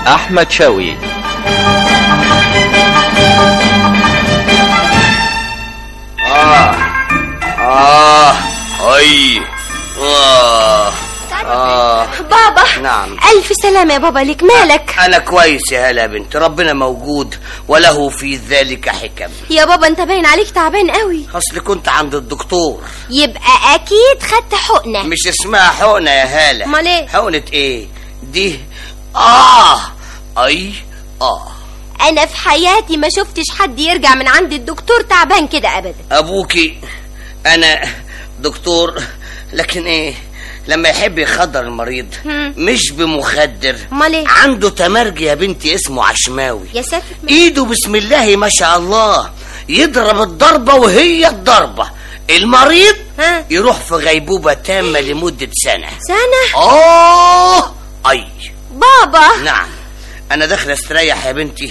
أحمد شوقي آه آه أي آه آه بابا نعم. ألف سلامة يا بابا لك مالك أنا كويس يا هلا يا بنت ربنا موجود وله في ذلك حكم يا بابا انت باين عليك تعبان قوي أصل كنت عند الدكتور يبقى أكيد خدت حقنة مش اسمها حقنة يا هالة أمال إيه؟ حقنة إيه دي آه أي آه أنا في حياتي ما شفتش حد يرجع من عند الدكتور تعبان كده أبدا أبوكي أنا دكتور لكن إيه لما يحب يخدر المريض هم. مش بمخدر أمال إيه؟ عنده تمرج يا بنتي اسمه عشماوي يا ساتر ايده بسم الله ما شاء الله يضرب الضربة وهي الضربة المريض ها؟ يروح في غيبوبة تامة لمدة سنة سنة آه أي بابا نعم أنا داخل استريح يا بنتي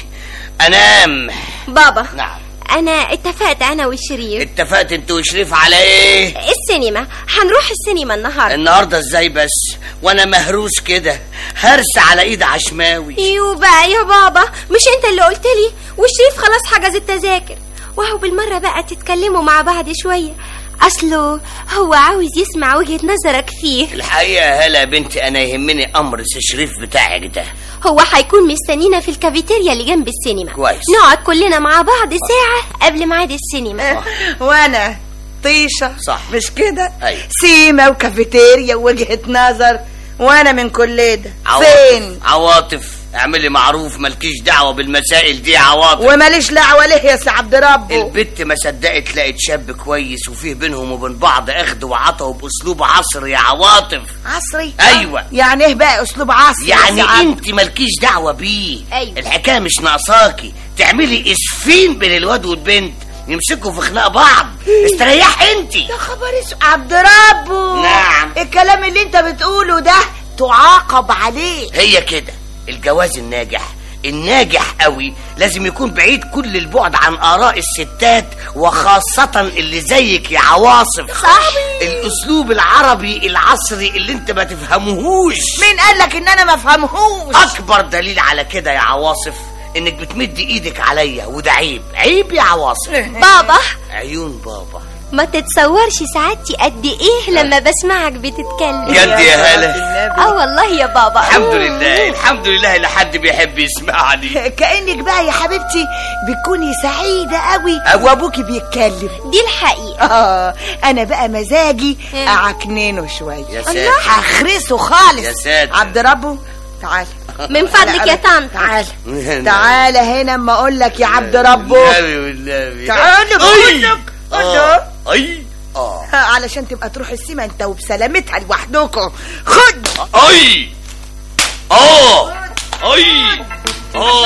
أنام بابا نعم أنا اتفقت أنا والشريف اتفقت انت وشريف على ايه السينما هنروح السينما النهاردة النهارده ازاي بس وانا مهروس كده هرس على ايد عشماوي يو بقى يا بابا مش انت اللي قلت لي والشريف خلاص حجز التذاكر وهو بالمرة بقى تتكلموا مع بعض شوية أصله هو عاوز يسمع وجهة نظرك فيه الحقيقه يا هلا يا بنتي انا يهمني امر الشريف بتاعك ده هو هيكون مستنينا في الكافيتيريا اللي جنب السينما كويس. نقعد كلنا مع بعض ساعة قبل ميعاد السينما وانا طيشه صح. مش كده أيوة. سيما وكافيتيريا ووجهه نظر وانا من كل ده عواطف فين عواطف اعملي معروف مالكيش دعوه بالمسائل دي يا عواطف وماليش دعوه ليه يا سي عبد ربه البت ما صدقت لقت شاب كويس وفيه بينهم وبين بعض اخد وعطا وباسلوب عصري يا عواطف عصري أيوة. يعني ايه بقى اسلوب عصري يا يعني سي عبد؟ انت مالكيش دعوه بيه أيوة. الحكايه مش ناقصاكي تعملي اسفين بين الواد والبنت يمسكوا في خناق بعض استريحي انت يا خبر اسود عبد ربه نعم. الكلام اللي انت بتقوله ده تعاقب عليه هي كده الجواز الناجح الناجح قوي لازم يكون بعيد كل البعد عن آراء الستات وخاصة اللي زيك يا عواصف صح. الأسلوب العربي العصري اللي انت ما تفهمهوش مين قال لك ان انا ما افهمهوش أكبر دليل على كده يا عواصف انك بتمد ايدك عليا وده عيب عيب يا عواصف بابا عيون بابا ما تتصورش سعادتي قد ايه لما بسمعك بتتكلم جد يا هلا اه والله يا بابا الحمد لله الحمد لله اللي حد بيحب يسمعني كأنك بقى يا حبيبتي بتكوني سعيدة قوي أوي. وابوكي بيتكلم دي الحقيقة اه انا بقى مزاجي إيه. اعكننه شوية يا ساتر هخرسه خالص يا ساتر. عبد ربه تعال من فضلك يا طنط تعال تعال هنا اما اقول لك يا عبد ربه النبي والنبي تعال بقول لك آه. الله. اي اه علشان تبقى تروح السيما انت وبسلامتها لوحدكم خد اي اه اي اه